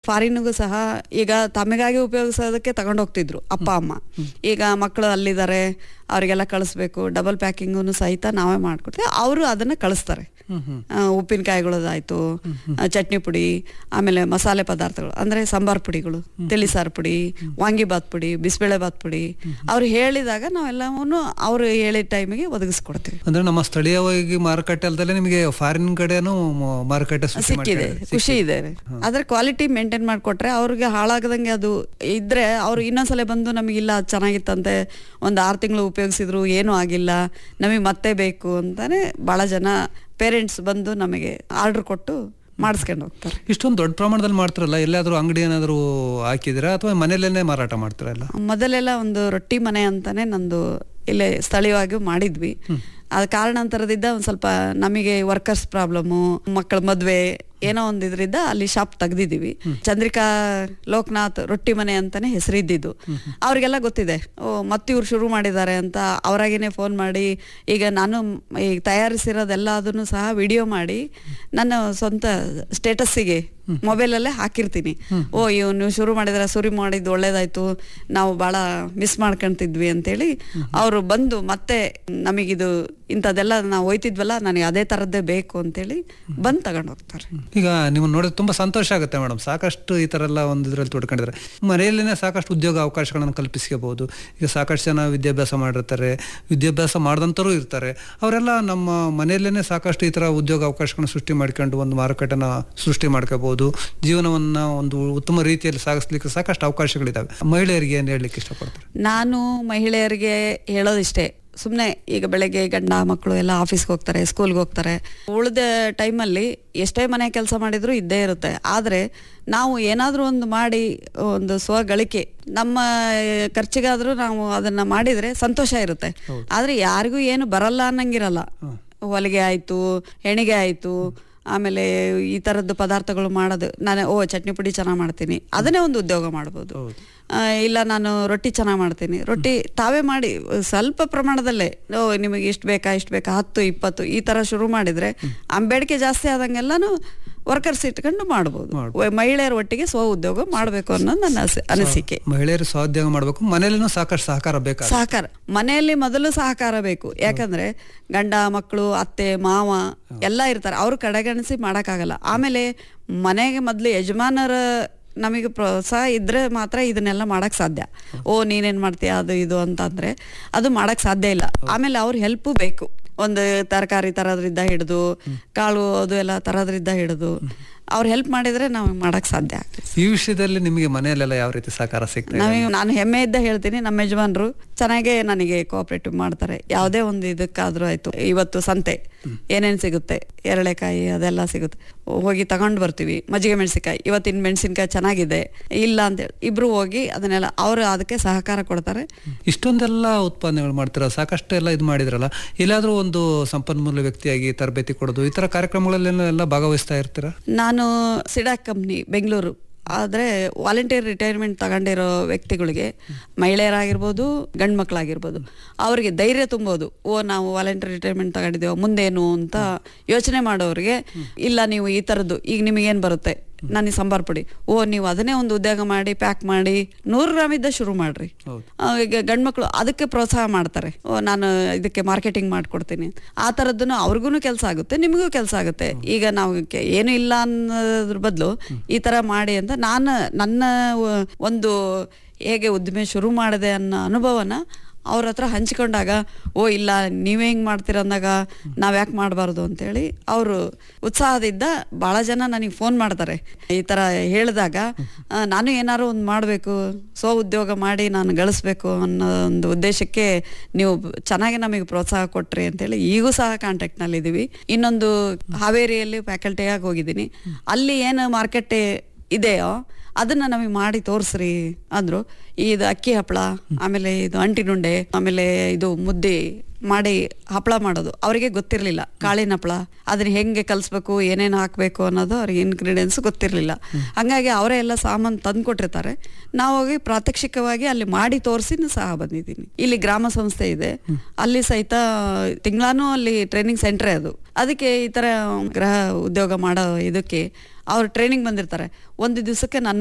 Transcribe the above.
ಫಾರಿನ್ಗೂ ಸಹ ಈಗ ತಮಗಾಗಿ ಉಪಯೋಗಿಸೋದಕ್ಕೆ ತಗೊಂಡು ಹೋಗ್ತಿದ್ರು ಅಪ್ಪ ಅಮ್ಮ ಈಗ ಮಕ್ಕಳು ಅಲ್ಲಿದ್ದಾರೆ ಅವರಿಗೆಲ್ಲ ಕಳಿಸ್ಬೇಕು ಡಬಲ್ ಪ್ಯಾಕಿಂಗು ಸಹಿತ ನಾವೇ ಮಾಡ್ಕೊಡ್ತೀವಿ ಅವರು ಅದನ್ನ ಕಳಿಸ್ತಾರೆ ಆ, ಉಪ್ಪಿನಕಾಯಿಗಳದಾಯ್ತು ಆ, ಚಟ್ನಿ ಪುಡಿ ಆಮೇಲೆ ಮಸಾಲೆ ಪದಾರ್ಥಗಳು ಅಂದ್ರೆ ಸಾಂಬಾರ್ ಪುಡಿಗಳು ತಿಳಿಸಾರು ಪುಡಿ ವಾಂಗಿಬಾತ್ ಪುಡಿ ಬಿಸಿಬೇಳೆ ಬಾತ್ ಪುಡಿ ಅವ್ರು ಹೇಳಿದಾಗ ನಾವೆಲ್ಲವನ್ನು ಅವ್ರು ಹೇಳಿದ ಟೈಮಿಗೆ ಒದಗಿಸ್ಕೊಡ್ತೀವಿ ಅಂದ್ರೆ ನಮ್ಮ ಸ್ಥಳೀಯವಾಗಿ ಮಾರುಕಟ್ಟೆ ಅಲ್ದಲೆ ನಿಮಗೆ ಫಾರಿನ್ ಕಡೆನೂ ಮ- ಮಾರುಕಟ್ಟೆ ಸೃಷ್ಟಿ ಸಿಕ್ಕಿದೆ ಮಾಡ್ಕೊಂಡಿದೆ. ಖುಷಿ ಇದೆ ಅದ್ರ ಕ್ವಾಲಿಟಿ ಮೇಂಟೈನ್ ಮಾಡ್ಕೊಟ್ರೆ ಅವ್ರಿಗೆ ಹಾಳಾಗದಂಗೆ ಅದು ಇದ್ರೆ ಅವ್ರು ಇನ್ನೊಂದ್ಸಲ ಬಂದು ನಮಗಿಲ್ಲ ಅದು ಚೆನ್ನಾಗಿತ್ತಂತೆ ಒಂದು ಆರು ತಿಂಗಳು ಉಪಯೋಗಿಸಿದ್ರು ಏನೂ ಆಗಿಲ್ಲ ನಮಗೆ ಮತ್ತೆ ಬೇಕು ಅಂತಾನೆ ಬಹಳ ಜನ ಪೇರೆಂಟ್ಸ್ ಬಂದು ನಮಗೆ ಆರ್ಡರ್ ಕೊಟ್ಟು ಮಾಡಿಸ್ಕೊಂಡು ಹೋಗ್ತಾರೆ ಇಷ್ಟೊಂದು ದೊಡ್ಡ ಪ್ರಮಾಣದಲ್ಲಿ ಮಾಡ್ತಾರಲ್ಲ ಎಲ್ಲಾದ್ರೂ ಅಂಗಡಿ ಏನಾದ್ರು ಹಾಕಿದಿರಾ ಅಥವಾ ಮನೇಲೇನೆ ಮಾರಾಟ ಮಾಡ್ತಾರಲ್ಲ ಮೊದಲೆಲ್ಲ ಒಂದು ರೊಟ್ಟಿ ಮನೆ ಅಂತಾನೆ ನಂದು ಇಲ್ಲೇ ಸ್ಥಳೀಯವಾಗಿ ಮಾಡಿದ್ವಿ ಅದ ಕಾರಣಾಂತರದಿಂದ ಒಂದ್ ಸ್ವಲ್ಪ ನಮಗೆ ವರ್ಕರ್ಸ್ ಪ್ರಾಬ್ಲಮ್ಮು ಮಕ್ಕಳ ಮದ್ವೆ ಏನೋ ಒಂದ್ ಇದ್ರಿಂದ ಅಲ್ಲಿ ಶಾಪ್ ತೆಗ್ದಿದೀವಿ ಚಂದ್ರಿಕಾ ಲೋಕನಾಥ್ ರೊಟ್ಟಿ ಮನೆ ಅಂತಾನೆ ಹೆಸರಿದ್ದಿದ್ದು ಅವ್ರಿಗೆಲ್ಲ ಗೊತ್ತಿದೆ ಓ ಮತ್ತೆ ಇವ್ರು ಶುರು ಮಾಡಿದ್ದಾರೆ ಅಂತ ಅವರಾಗೇನೆ ಫೋನ್ ಮಾಡಿ ಈಗ ನಾನು ಈಗ ತಯಾರಿಸಿರೋದೆಲ್ಲ ಅದನ್ನು ಸಹ ವಿಡಿಯೋ ಮಾಡಿ ನನ್ನ ಸ್ವಂತ ಸ್ಟೇಟಸ್ಸಿಗೆ ಮೊಬೈಲಲ್ಲೇ ಹಾಕಿರ್ತೀನಿ ಓ ಇವ್ ನೀವು ಶುರು ಮಾಡಿದ್ರೆ ಶುರು ಮಾಡಿದ್ದು ಒಳ್ಳೇದಾಯ್ತು ನಾವು ಭಾಳ ಮಿಸ್ ಮಾಡ್ಕೊಂತಿದ್ವಿ ಅಂತೇಳಿ ಅವರು ಬಂದು ಮತ್ತೆ ನಮಗಿದು ಇಂಥದ್ದೆಲ್ಲ ನಾವು ಹೋಯ್ತಿದ್ವಲ್ಲ ನನಗೆ ಅದೇ ಥರದ್ದೇ ಬೇಕು ಅಂತೇಳಿ ಬಂದು ತಗೊಂಡು ಹೋಗ್ತಾರೆ ಈಗ ನಿಮ್ಮನ್ನ ನೋಡಿದ್ರೆ ತುಂಬಾ ಸಂತೋಷ ಆಗುತ್ತೆ ಮೇಡಮ್ ಸಾಕಷ್ಟು ಈ ತರ ಎಲ್ಲ ಒಂದು ಇದ್ರಲ್ಲಿ ತೊಡ್ಕೊಂಡಿದ್ದಾರೆ ಮನೆಯಲ್ಲೇನೆ ಸಾಕಷ್ಟು ಉದ್ಯೋಗ ಅವಕಾಶಗಳನ್ನು ಕಲ್ಪಿಸ್ಕೋಬಹುದು ಈಗ ಸಾಕಷ್ಟು ಜನ ವಿದ್ಯಾಭ್ಯಾಸ ಮಾಡಿರ್ತಾರೆ ವಿದ್ಯಾಭ್ಯಾಸ ಮಾಡ್ದಂತರೂ ಇರ್ತಾರೆ ಅವರೆಲ್ಲ ನಮ್ಮ ಮನೆಯಲ್ಲೇನೆ ಸಾಕಷ್ಟು ಈ ತರ ಉದ್ಯೋಗ ಅವಕಾಶಗಳನ್ನ ಸೃಷ್ಟಿ ಮಾಡ್ಕೊಂಡು ಒಂದು ಮಾರುಕಟ್ಟೆನ ಸೃಷ್ಟಿ ಮಾಡ್ಕೋಬಹುದು ಜೀವನವನ್ನ ಒಂದು ಉತ್ತಮ ರೀತಿಯಲ್ಲಿ ಸಾಗಿಸ್ಲಿಕ್ಕೆ ಸಾಕಷ್ಟು ಅವಕಾಶಗಳಿದಾವೆ ಮಹಿಳೆಯರಿಗೆ ಏನ್ ಹೇಳಲಿಕ್ಕೆ ಇಷ್ಟಪಡ್ತಾರೆ ನಾನು ಮಹಿಳೆಯರಿಗೆ ಹೇಳೋದಿಷ್ಟೇ ಸುಮ್ಮನೆ ಈಗ ಬೆಳಗ್ಗೆ ಗಂಡ ಮಕ್ಕಳು ಎಲ್ಲ ಆಫೀಸ್ಗೆ ಹೋಗ್ತಾರೆ ಸ್ಕೂಲ್ಗೆ ಹೋಗ್ತಾರೆ ಉಳಿದ ಟೈಮಲ್ಲಿ ಎಷ್ಟೇ ಮನೆ ಕೆಲಸ ಮಾಡಿದ್ರು ಇದ್ದೇ ಇರುತ್ತೆ ಆದರೆ ನಾವು ಏನಾದರೂ ಒಂದು ಮಾಡಿ ಒಂದು ಸ್ವಗಳಿಕೆ ನಮ್ಮ ಖರ್ಚಿಗಾದರೂ ನಾವು ಅದನ್ನ ಮಾಡಿದರೆ ಸಂತೋಷ ಇರುತ್ತೆ ಆದರೆ ಯಾರಿಗೂ ಏನು ಬರಲ್ಲ ಅನ್ನಂಗಿರಲ್ಲ ಹೊಲಿಗೆ ಆಯಿತು ಹೆಣಿಗೆ ಆಯಿತು ಆಮೇಲೆ ಈ ಥರದ್ದು ಪದಾರ್ಥಗಳು ಮಾಡೋದು ನಾನು ಓ ಚಟ್ನಿ ಪುಡಿ ಚೆನ್ನಾಗಿ ಮಾಡ್ತೀನಿ ಅದನ್ನೇ ಒಂದು ಉದ್ಯೋಗ ಮಾಡ್ಬೋದು ಆ, ಇಲ್ಲ ನಾನು ರೊಟ್ಟಿ ಚೆನ್ನಾಗಿ ಮಾಡ್ತೀನಿ ರೊಟ್ಟಿ ತಾವೇ ಮಾಡಿ ಸ್ವಲ್ಪ ಪ್ರಮಾಣದಲ್ಲೇ ಓ ನಿಮಗೆ ಇಷ್ಟು ಬೇಕಾ ಇಷ್ಟು ಬೇಕಾ ಹತ್ತು ಇಪ್ಪತ್ತು ಈ ಥರ ಶುರು ಮಾಡಿದರೆ ಬೇಡಿಕೆ ಜಾಸ್ತಿ ಆದಂಗೆಲ್ಲಾನು ವರ್ಕರ್ಸ್ ಇಟ್ಕೊಂಡು ಮಾಡ್ಬೋದು ವ- ಮಹಿಳೆಯರ ಒಟ್ಟಿಗೆ ಸ್ವ ಉದ್ಯೋಗ ಮಾಡಬೇಕು ಅನ್ನೋದು ನನ್ನ ಅಸ- ಅನಿಸಿಕೆ ಮಹಿಳೆಯರು ಸ್ವಾಧ್ಯೋಗ ಮಾಡ್ಬೇಕು ಮನೆಯಲ್ಲೂ ಸಾಕಷ್ಟು ಸಹಕಾರ ಬೇಕಾಗುತ್ತೆ ಸಹಕಾರ ಮನೆಯಲ್ಲಿ ಮೊದಲು ಸಹಕಾರ ಬೇಕು ಯಾಕಂದ್ರೆ ಗಂಡ ಮಕ್ಕಳು ಅತ್ತೆ ಮಾವ ಎಲ್ಲ ಇರ್ತಾರೆ ಅವ್ರು ಕಡೆಗಣಿಸಿ ಮಾಡಕ್ಕಾಗಲ್ಲ ಆಮೇಲೆ ಮನೆಗೆ ಮೊದಲು ಯಜಮಾನರ ನಮಗೆ ಪ್ರೋತ್ಸಾಹ ಇದ್ರೆ ಮಾತ್ರ ಇದನ್ನೆಲ್ಲ ಮಾಡಕ್ ಸಾಧ್ಯ ಓ ನೀನೇನ್ ಮಾಡ್ತೀಯ ಅದು ಇದು ಅಂತಂದ್ರೆ ಅದು ಮಾಡಕ್ ಸಾಧ್ಯ ಇಲ್ಲ ಆಮೇಲೆ ಅವ್ರ ಹೆಲ್ಪು ಬೇಕು ಒಂದು ತರಕಾರಿ ತರೋದ್ರಿಂದ ಹಿಡಿದು ಕಾಳು ಅದು ಎಲ್ಲ ತರೋದ್ರಿಂದ ಹಿಡಿದು ಅವ್ರು ಹೆಲ್ಪ್ ಮಾಡಿದ್ರೆ ನಾವು ಮಾಡಕ್ ಸಾಧ್ಯ ಆಗ್ತದೆ ಈ ವಿಷಯದಲ್ಲಿ ನಿಮಗೆ ಮನೆಯಲ್ಲೆಲ್ಲ ಯಾವ ರೀತಿ ಸಹಕಾರ ಸಿಗ್ತದೆ ನಮಗೆ ನಾನು ಹೆಮ್ಮೆಯಿಂದ ಹೇಳ್ತೀನಿ ನಮ್ಮ ಯಜಮಾನ್ರು ಚೆನ್ನಾಗೇ ನನಗೆ ಕೋಆಪರೇಟಿವ್ ಮಾಡ್ತಾರೆ ಯಾವುದೇ ಒಂದು ಇದಕ್ಕಾದ್ರೂ ಆಯ್ತು ಇವತ್ತು ಸಂತೆ ಏನೇನ್ ಸಿಗುತ್ತೆ ಎರಳೆಕಾಯಿ ಅದೆಲ್ಲ ಸಿಗುತ್ತೆ ಹೋಗಿ ತಗೊಂಡು ಬರ್ತೀವಿ ಮಜ್ಜಿಗೆ ಮೆಣಸಿನ್ಕಾಯಿ ಇವತ್ತಿನ ಮೆಣಸಿನ್ಕಾಯಿ ಚೆನ್ನಾಗಿದೆ ಇಲ್ಲ ಅಂತೇಳಿ ಇಬ್ರು ಹೋಗಿ ಅದನ್ನೆಲ್ಲ ಅವರು ಅದಕ್ಕೆ ಸಹಕಾರ ಕೊಡ್ತಾರೆ ಇಷ್ಟೊಂದೆಲ್ಲ ಉತ್ಪಾದನೆಗಳು ಮಾಡ್ತೀರಾ ಸಾಕಷ್ಟು ಎಲ್ಲ ಇದು ಮಾಡಿದ್ರಲ್ಲ ಎಲ್ಲಾದ್ರೂ ಒಂದು ಸಂಪನ್ಮೂಲ ವ್ಯಕ್ತಿಯಾಗಿ ತರಬೇತಿ ಕೊಡೋದು ಈ ತರ ಕಾರ್ಯಕ್ರಮಗಳಲ್ಲೆಲ್ಲ ಭಾಗವಹಿಸ್ತಾ ಇರ್ತೀರಾ ನಾನು ಸಿಡಾಕ್ ಕಂಪ್ನಿ ಬೆಂಗಳೂರು ಆದರೆ ವಾಲಂಟಿಯರ್ ರಿಟೈರ್ಮೆಂಟ್ ತಗೊಂಡಿರೋ ವ್ಯಕ್ತಿಗಳಿಗೆ ಮಹಿಳೆಯರಾಗಿರ್ಬೋದು ಗಂಡು ಮಕ್ಕಳಾಗಿರ್ಬೋದು ಅವರಿಗೆ ಧೈರ್ಯ ತುಂಬೋದು ಓ ನಾವು ವಾಲಂಟಿಯರ್ ರಿಟೈರ್ಮೆಂಟ್ ತಗೊಂಡಿದ್ದೇವೆ ಮುಂದೇನು ಅಂತ ಯೋಚನೆ ಮಾಡೋರಿಗೆ ಇಲ್ಲ ನೀವು ಈ ಥರದ್ದು ಈಗ ನಿಮಗೇನು ಬರುತ್ತೆ ನನಗೆ ಸಾಂಬಾರ್ ಪುಡಿ ಓ ನೀವು ಅದನ್ನೇ ಒಂದು ಉದ್ಯೋಗ ಮಾಡಿ ಪ್ಯಾಕ್ ಮಾಡಿ ನೂರು ಗ್ರಾಮ್ ಇದ್ದ ಶುರು ಮಾಡ್ರಿ ಹೌದು. ಆ, ಈಗ ಗಂಡು ಮಕ್ಕಳು ಅದಕ್ಕೆ ಪ್ರೋತ್ಸಾಹ ಮಾಡ್ತಾರೆ ಓ ನಾನು ಇದಕ್ಕೆ ಮಾರ್ಕೆಟಿಂಗ್ ಮಾಡ್ಕೊಡ್ತೀನಿ ಆ ಥರದ್ದು ಅವ್ರಿಗೂ ಕೆಲಸ ಆಗುತ್ತೆ ನಿಮಗೂ ಕೆಲಸ ಆಗುತ್ತೆ ಈಗ ನಾವು ಕೆ- ಏನು ಇಲ್ಲ ಅನ್ನೋದ್ರ ಬದಲು ಈ ಥರ ಮಾಡಿ ಅಂತ ನಾನು ನನ್ನ ವ- ಒಂದು ಹೇಗೆ ಉದ್ದಿಮೆ ಶುರು ಮಾಡಿದೆ ಅನ್ನೋ ಅನುಭವನ ಅವ್ರ ಹತ್ರ ಹಂಚಿಕೊಂಡಾಗ ಓ ಇಲ್ಲ ನೀವೇ ಹಿಂಗೆ ಮಾಡ್ತೀರ ಅಂದಾಗ ನಾವು ಯಾಕೆ ಮಾಡಬಾರ್ದು ಅಂತೇಳಿ ಅವರು ಉತ್ಸಾಹದಿಂದ ಭಾಳ ಜನ ನನಗೆ ಫೋನ್ ಮಾಡ್ತಾರೆ ಈ ಥರ ಹೇಳಿದಾಗ ಆ, ನಾನು ಏನಾದ್ರು ಒಂದು ಮಾಡಬೇಕು ಸ್ವ ಉದ್ಯೋಗ ಮಾಡಿ ನಾನು ಗಳಿಸ್ಬೇಕು ಅನ್ನೋ ಒಂದು ಉದ್ದೇಶಕ್ಕೆ ನೀವು ಚೆನ್ನಾಗಿ ನಮಗೆ ಪ್ರೋತ್ಸಾಹ ಕೊಟ್ರಿ ಅಂತೇಳಿ ಈಗೂ ಸಹ ಕಾಂಟ್ಯಾಕ್ಟ್ನಲ್ಲಿದ್ದೀವಿ ಇನ್ನೊಂದು ಹಾವೇರಿಯಲ್ಲಿ ಫ್ಯಾಕಲ್ಟಿಯಾಗಿ ಹೋಗಿದ್ದೀನಿ ಅಲ್ಲಿ ಏನು ಮಾರ್ಕೆಟ್ ಇದೆಯೋ ಅದನ್ನ ನಮಗೆ ಮಾಡಿ ತೋರಿಸ್ರಿ ಅಂದ್ರು ಇದು ಅಕ್ಕಿ ಹಪ್ಪಳ ಆಮೇಲೆ ಇದು ಅಂಟಿನುಂಡೆ ಆಮೇಲೆ ಇದು ಮುದ್ದೆ ಮಾಡಿ ಹಪ್ಪಳ ಮಾಡೋದು ಅವರಿಗೆ ಗೊತ್ತಿರಲಿಲ್ಲ ಕಾಳಿನ ಹಪ್ಪಳ ಅದನ್ನ ಹೆಂಗೆ ಕಲಿಸ್ಬೇಕು ಏನೇನು ಹಾಕಬೇಕು ಅನ್ನೋದು ಅವ್ರಿಗೆ ಇನ್ಗ್ರೀಡಿಯೆಂಟ್ಸ್ ಗೊತ್ತಿರಲಿಲ್ಲ ಹಂಗಾಗಿ ಅವರೇ ಎಲ್ಲ ಸಾಮಾನು ತಂದು ಕೊಟ್ಟಿರ್ತಾರೆ ನಾವು ಹೋಗಿ ಪ್ರಾತ್ಯಕ್ಷಿಕವಾಗಿ ಅಲ್ಲಿ ಮಾಡಿ ತೋರಿಸಿ ಸಹ ಬಂದಿದ್ದೀನಿ ಇಲ್ಲಿ ಗ್ರಾಮ ಸಂಸ್ಥೆ ಇದೆ ಅಲ್ಲಿ ಸಹಿತ ತಿಂಗಳಾನು ಅಲ್ಲಿ ಟ್ರೈನಿಂಗ್ ಸೆಂಟ್ರೇ ಅದು ಅದಕ್ಕೆ ಈ ತರ ಗೃಹ ಉದ್ಯೋಗ ಮಾಡೋ ಇದಕ್ಕೆ ಅವ್ರು ಟ್ರೈನಿಂಗ್ ಬಂದಿರ್ತಾರೆ ಒಂದು ದಿವಸಕ್ಕೆ ನನ್ನ